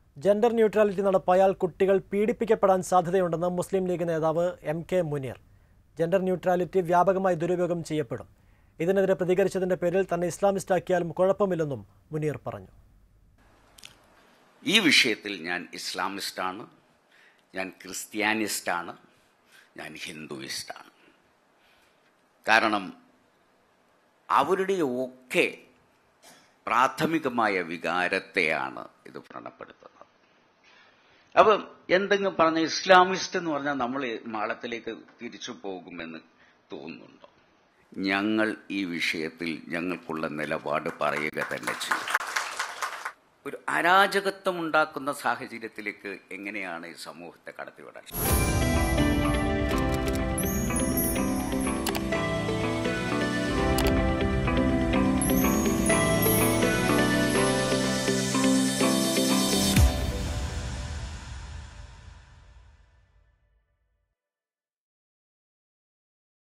gender neutrality നടപ്പായാൽ കുട്ടികൾ പീഡിപ്പിക്കപ്പെടാൻ സാധ്യതയുണ്ടെന്ന് മുസ്ലിം ലീഗ് നേതാവ് M K Muneer gender neutrality വ്യാപകമായി ദുരുപയോഗം ചെയ്യപ്പെടും ഇതിനെതിരെ പ്രതികരിച്ചതിന്റെ പേരിൽ തന്നെ ഇസ്ലാമിസ്റ്റാക്കിയാലും കുഴപ്പമില്ലെന്നും മുനീർ പറഞ്ഞു ഈ വിഷയത്തിൽ ഞാൻ ഇസ്ലാമിസ്റ്റാണ് ഞാൻ ക്രിസ്ത്യാനിസ്റ്റാണ് ഞാൻ ഹിന്ദുയിസ്റ്റാണ് കാരണം അവരുടെ ഒക്കെ പ്രാഥമികമായ വികാരത്തെയാണ് ഇത് വ്രണപ്പെടുത്തുന്നത് അപ്പം എന്തെങ്കിലും പറഞ്ഞ ഇസ്ലാമിസ്റ്റ് എന്ന് പറഞ്ഞാൽ നമ്മൾ മാളത്തിലേക്ക് തിരിച്ചു പോകുമെന്ന് തോന്നുന്നുണ്ടോ ഞങ്ങൾ ഈ വിഷയത്തിൽ ഞങ്ങൾക്കുള്ള നിലപാട് പറയുക തന്നെ ചെയ്യും ഒരു അരാജകത്വം ഉണ്ടാക്കുന്ന സാഹചര്യത്തിലേക്ക് എങ്ങനെയാണ് ഈ സമൂഹത്തെ കടത്തിവിടാൻ